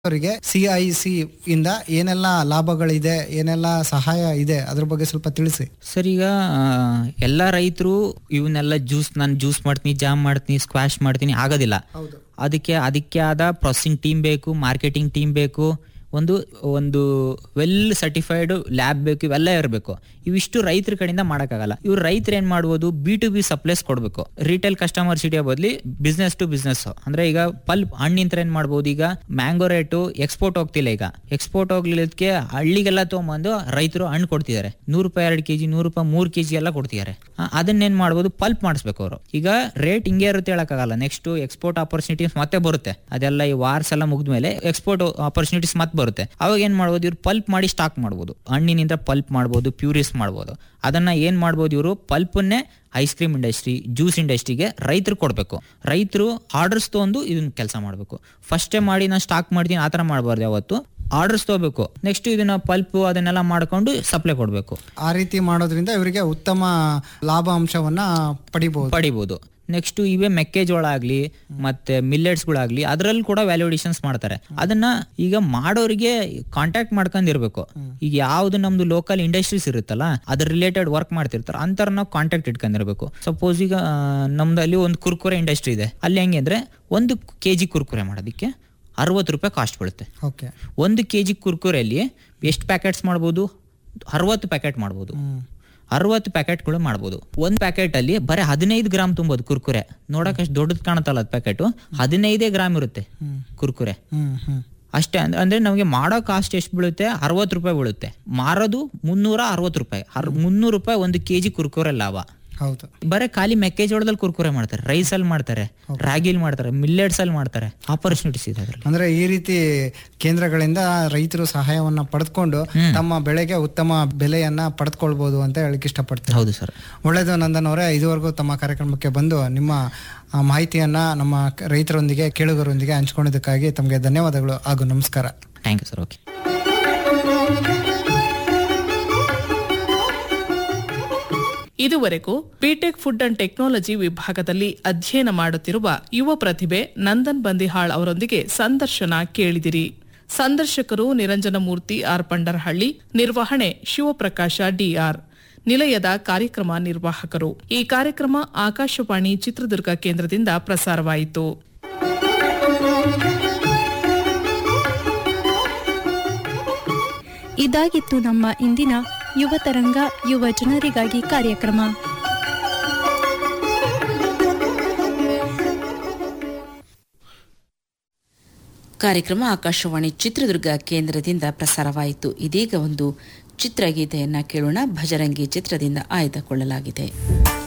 ಅವರಿಗೆ C I C ಇಂದ ಏನೆಲ್ಲ ಲಾಭಗಳಿದೆ ಏನೆಲ್ಲ ಸಹಾಯ ಇದೆ ಅದ್ರ ಬಗ್ಗೆ ಸ್ವಲ್ಪ ತಿಳಿಸಿ ಸರ್ ಈಗ ಆ, ಎಲ್ಲ ರೈತರು ಇವನ್ನೆಲ್ಲ ಜ್ಯೂಸ್ ನಾನು ಜ್ಯೂಸ್ ಮಾಡ್ತೀನಿ ಜಾಮ್ ಮಾಡ್ತೀನಿ ಸ್ಕ್ವಾಶ್ ಮಾಡ್ತೀನಿ ಆಗೋದಿಲ್ಲ ಹೌದು ಅದಕ್ಕೆ ಅದಕ್ಕೆ ಆದ ಪ್ರೊಸೆಸಿಂಗ್ ಟೀಮ್ ಬೇಕು ಮಾರ್ಕೆಟಿಂಗ್ ಟೀಮ್ ಬೇಕು ಒಂದು ಒಂದು ವೆಲ್ ಸರ್ಟಿಫೈಡ್ ಲ್ಯಾಬ್ ಬೇಕು ಇವೆಲ್ಲ ಇರಬೇಕು ಇವಿಷ್ಟು ರೈತರ ಕಡೆಯಿಂದ ಮಾಡೋಕ್ಕಾಗಲ್ಲ ಇವ್ರು ರೈತರು ಏನ್ ಮಾಡ್ಬೋದು ಬಿ ಟು ಬಿ ಸಪ್ಲೈಸ್ ಕೊಡಬೇಕು ರಿಟೇಲ್ ಕಸ್ಟಮರ್ಸ್ ಹಿಡಿಯೋ ಬದಲಿ ಬಿಸ್ನೆಸ್ ಟು ಬಿಸ್ನೆಸ್ ಅಂದ್ರೆ ಈಗ ಪಲ್ಪ್ ಹಣ್ಣಿಂತ್ರ ಏನ್ ಮಾಡ್ಬೋದು ಈಗ ಮ್ಯಾಂಗೋ ರೇಟು ಎಕ್ಸ್ಪೋರ್ಟ್ ಹೋಗ್ತಿಲ್ಲ ಈಗ ಎಕ್ಸ್ಪೋರ್ಟ್ ಹೋಗ್ಲಿಕ್ಕೆ ಹಳ್ಳಿಗೆಲ್ಲ ತೊಗೊಂಬಂದು ರೈತರು ಹಣ್ಣು ಕೊಡ್ತಿದ್ದಾರೆ ನೂರು ರೂಪಾಯಿ ಎರಡು ಕೆಜಿ ನೂರು ರೂಪಾಯಿ ಮೂರು ಕೆಜಿ ಎಲ್ಲ ಕೊಡ್ತಿದ್ದಾರೆ ಆ, ಅದನ್ನೇನ್ ಮಾಡ್ಬೋದು ಪಲ್ಪ್ ಮಾಡಿಸ್ಬೇಕು ಅವರು ಈಗ ರೇಟ್ ಹಿಂಗೆ ಇರುತ್ತೆ ಹೇಳಕ್ಕಾಗಲ್ಲ ನೆಕ್ಸ್ಟ್ ಎಕ್ಸ್ಪೋರ್ಟ್ ಆಪರ್ಚುನಿಟೀಸ್ ಮತ್ತೆ ಬರುತ್ತೆ ಅದೆಲ್ಲ ಈ ವಾರ್ಸ್ ಎಲ್ಲ ಮುಗಿದ್ಮೇಲೆ ಎಕ್ಸ್ಪೋರ್ಟ್ ಆಪರ್ಚುನಿಟೀಸ್ ಮತ್ತೆ ಬರುತ್ತೆ ಅವಾಗ ಏನ್ ಮಾಡ್ಬೋದು ಇವ್ರು ಪಲ್ಪ್ ಮಾಡಿ ಸ್ಟಾಕ್ ಮಾಡ್ಬೋದು ಹಣ್ಣಿನಿಂದ ಪಲ್ಪ್ ಮಾಡ್ಬೋದು ಪ್ಯೂರಿಸ್ ಮಾಡ್ಬೋದು ಅದನ್ನ ಏನ್ ಮಾಡ್ಬೋದು ಇವರು ಪಲ್ಪನ್ನೇ ಐಸ್ ಕ್ರೀಮ್ ಇಂಡಸ್ಟ್ರಿ ಜ್ಯೂಸ್ ಇಂಡಸ್ಟ್ರಿಗೆ ರೈತರು ಕೊಡಬೇಕು ರೈತರು ಆರ್ಡರ್ಸ್ ತೊಗೊಂಡು ಇದನ್ನ ಕೆಲಸ ಮಾಡಬೇಕು ಫಸ್ಟೇ ಮಾಡಿ ನಾನು ಸ್ಟಾಕ್ ಮಾಡ್ತೀನಿ ಆ ಥರ ಮಾಡಬಾರ್ದು ಯಾವತ್ತು ಆರ್ಡರ್ಸ್ ತಗೋಬೇಕು ನೆಕ್ಸ್ಟ್ ಇದನ್ನ ಪಲ್ಪ್ ಅದನ್ನೆಲ್ಲ ಮಾಡ್ಕೊಂಡು ಸಪ್ಲೈ ಕೊಡಬೇಕು ಆ ರೀತಿ ಮಾಡೋದ್ರಿಂದ ಇವರಿಗೆ ಉತ್ತಮ ಲಾಭಾಂಶವನ್ನ ಪಡಿಬಹುದು ಪಡಿಬೋದು ನೆಕ್ಸ್ಟ್ ಇವೇ ಮೆಕ್ಕೆಜೋಳ ಆಗ್ಲಿ ಮತ್ತೆ ಮಿಲ್ಲೆಟ್ಸ್ಗಳಾಗ್ಲಿ ಅದರಲ್ಲಿ ಕೂಡ ವ್ಯಾಲ್ಯೂಡೇಷನ್ಸ್ ಮಾಡ್ತಾರೆ ಅದನ್ನ ಈಗ ಮಾಡೋರಿಗೆ ಕಾಂಟ್ಯಾಕ್ಟ್ ಮಾಡ್ಕೊಂಡಿರ್ಬೇಕು ಈಗ ಯಾವ್ದು ನಮ್ದು ಲೋಕಲ್ ಇಂಡಸ್ಟ್ರೀಸ್ ಇರುತ್ತಲ್ಲ ಅದ್ರ ರಿಲೇಟೆಡ್ ವರ್ಕ್ ಮಾಡ್ತಿರ್ತಾರೆ ಅಂತರ ನಾವು ಕಾಂಟ್ಯಾಕ್ಟ್ ಇಟ್ಕೊಂಡಿರ್ಬೇಕು ಸಪೋಸ್ ಈಗ ಆ, ನಮ್ದು ಅಲ್ಲಿ ಒಂದು ಕುರ್ಕುರೆ ಇಂಡಸ್ಟ್ರಿ ಇದೆ ಅಲ್ಲಿ ಹೆಂಗೆ ಅಂದ್ರೆ ಒಂದು ಕೆ ಜಿ ಕುರ್ಕುರೆ ಮಾಡೋದಕ್ಕೆ ಅರವತ್ತು ರೂಪಾಯಿ ಕಾಸ್ಟ್ ಬೀಳುತ್ತೆ ಓಕೆ ಒಂದು ಕೆ ಜಿ ಕುರ್ಕುರೆಯಲ್ಲಿ ಎಷ್ಟು ಪ್ಯಾಕೆಟ್ಸ್ ಮಾಡ್ಬೋದು ಅರವತ್ತು ಪ್ಯಾಕೆಟ್ ಮಾಡ್ಬೋದು ಅರವತ್ತು ಪ್ಯಾಕೆಟ್ಗಳು ಮಾಡ್ಬೋದು ಒಂದು ಪ್ಯಾಕೆಟ್ ಅಲ್ಲಿ ಬರೀ ಹದಿನೈದು ಗ್ರಾಮ್ ತುಂಬೋದು ಕುರ್ಕುರೆ ನೋಡಕ್ ಅಷ್ಟು ದೊಡ್ಡದು ಕಾಣುತ್ತಲ್ಲ ಅದು ಪ್ಯಾಕೆಟ್ ಹದಿನೈದೇ ಗ್ರಾಮ್ ಇರುತ್ತೆ ಕುರ್ಕುರೆ ಹ್ಮ್ ಹ್ಮ್ ಅಷ್ಟೇ ಅಂದ್- ಅಂದ್ರೆ ನಮಗೆ ಮಾಡೋ ಕಾಸ್ಟ್ ಎಷ್ಟು ಬೀಳುತ್ತೆ ಅರವತ್ತು ರೂಪಾಯಿ ಬೀಳುತ್ತೆ ಮಾರೋದು ಮುನ್ನೂರ ಅರವತ್ತು ರೂಪಾಯಿ ಅರ್- ಮುನ್ನೂರು ರೂಪಾಯಿ ಒಂದು ಕೆಜಿ ಕುರ್ಕುರೆ ಲಾಭ ಹೌದು ಬರೀ ಖಾಲಿ ಮೆಕ್ಕೆಜೋಳದಲ್ಲಿ ಕುರ್ಕುರೆ ಮಾಡ್ತಾರೆ ರೈಸ್ ಅಲ್ಲಿ ಮಾಡ್ತಾರೆ ರಾಗಿಲ್ ಮಾಡ್ತಾರೆ ಮಿಲ್ಲೆಟ್ಸ್ ಅಲ್ಲಿ ಮಾಡ್ತಾರೆ ಆಪರ್ಚುನಿಟೀಸ್ ಇದೆ ಅದ್ರಲ್ಲಿ ಅಂದ್ರೆ ಈ ರೀತಿ ಕೇಂದ್ರಗಳಿಂದ ರೈತರು ಸಹಾಯವನ್ನ ಪಡೆದುಕೊಂಡು ತಮ್ಮ ಬೆಳೆಗೆ ಉತ್ತಮ ಬೆಲೆಯನ್ನ ಪಡೆದುಕೊಳ್ಬಹುದು ಅಂತ ಹೇಳಕ್ ಇಷ್ಟಪಡ್ತೇನೆ ಹೌದು ಸರ್ ಒಳ್ಳೆಯದು ನಂದನ್ ಅವರೇ ಇದುವರೆಗೂ ತಮ್ಮ ಕಾರ್ಯಕ್ರಮಕ್ಕೆ ಬಂದು ನಿಮ್ಮ ಆ, ಮಾಹಿತಿಯನ್ನ ನಮ್ಮ ಕ- ರೈತರೊಂದಿಗೆ ಕೇಳುಗರೊಂದಿಗೆ ಹಂಚ್ಕೊಂಡಿದ್ದಕ್ಕಾಗಿ ತಮಗೆ ಧನ್ಯವಾದಗಳು ಹಾಗೂ ನಮಸ್ಕಾರ ಥ್ಯಾಂಕ್ ಯು ಸರ್ ಓಕೆ ಇದುವರೆಗೂ ಬಿಟೆಕ್ ಫುಡ್ ಅಂಡ್ ಟೆಕ್ನಾಲಜಿ ವಿಭಾಗದಲ್ಲಿ ಅಧ್ಯಯನ ಮಾಡುತ್ತಿರುವ ಯುವ ಪ್ರತಿಭೆ ನಂದನ್ ಬಂದಿಹಾಳ್ ಅವರೊಂದಿಗೆ ಸಂದರ್ಶನ ಕೇಳಿದಿರಿ ಸಂದರ್ಶಕರು ನಿರಂಜನಮೂರ್ತಿ ಆರ್ ಪಂಡರಹಳ್ಳಿ ನಿರ್ವಹಣೆ ಶಿವಪ್ರಕಾಶ ಡಿಆರ್ ನಿಲಯದ ಕಾರ್ಯಕ್ರಮ ನಿರ್ವಾಹಕರು ಈ ಕಾರ್ಯಕ್ರಮ ಆಕಾಶವಾಣಿ ಚಿತ್ರದುರ್ಗ ಕೇಂದ್ರದಿಂದ ಪ್ರಸಾರವಾಯಿತು ಇದಾಗಿತ್ತು ನಮ್ಮ ಇಂದಿನ ಯುವ ತರಂಗ ಯುವ ಜನರಿಗಾಗಿ ಕಾರ್ಯಕ್ರಮ ಕಾರ್ಯಕ್ರಮ ಆಕಾಶವಾಣಿ ಚಿತ್ರದುರ್ಗ ಕೇಂದ್ರದಿಂದ ಪ್ರಸಾರವಾಯಿತು ಇದೀಗ ಒಂದು ಚಿತ್ರಗೀತೆಯನ್ನ ಕೇಳೋಣ ಭಜರಂಗಿ ಚಿತ್ರದಿಂದ ಆಯ್ದುಕೊಳ್ಳಲಾಗಿದೆ